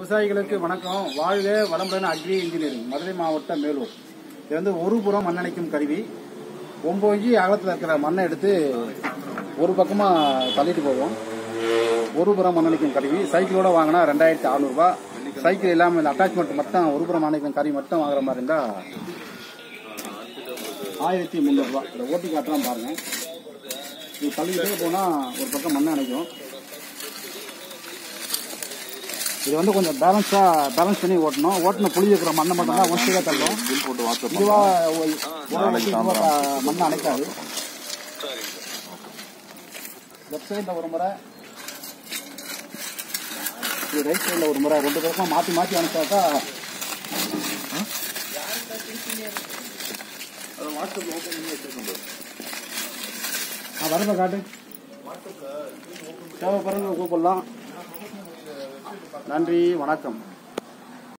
விவசாயிகளுக்கு வணக்கம் வாழ்க வளம்புடன் அக்ரி இன்ஜினியரிங் மதுரை மாவட்டம் மேலூர் இது வந்து ஒரு புறம் மண்ணணைக்கும் கருவி ஒன்பது இஞ்சி அகலத்தில் இருக்கிற மண்ணை எடுத்து ஒரு பக்கமா தள்ளிட்டு போவோம் ஒரு புறம் மண்ணணைக்கும் கருவி சைக்கிளோட வாங்கினா ரெண்டாயிரத்தி அறநூறுபா சைக்கிள் இல்லாமல் இந்த அட்டாச்மெண்ட் மட்டும் ஒரு புறம் மண்ணணைக்கும் கருவி மட்டும் வாங்குற மாதிரி இருந்தா ஆயிரத்தி முந்நூறுரூவா இதை ஓட்டி காட்டுறான் பாருங்க இது தள்ளிக்கிட்டே போனால் ஒரு பக்கம் மண்ணை அணைக்கும் இது வந்து கொஞ்சம் பேலன்ஸாக பேலன்ஸ் பண்ணி ஓட்டணும் ஓட்டின புளி இருக்கிற மண்ணை மட்டும் தான் ஒன்றியாக தள்ளும் பில் போட்டு வாட்ஸ்அப் இதுவா ஒரு- ஒரு வண்டி இதுவா ப- மண்ணை அணைக்காது லெஃப்ட் சைடில் ஒரு முறை இது ரைட் சைடில் ஒரு முறை ரெண்டு பக்கம் மாற்றி மாற்றி அனுப்பிச்சாக்கா அதை வாட்ஸ்அப்ல ஓப்பன் பண்ணி வச்சிருக்கோம் நான் வரப்ப காட்டு தேவைப்படுறது கூப்பிடலாம் நன்றி வணக்கம்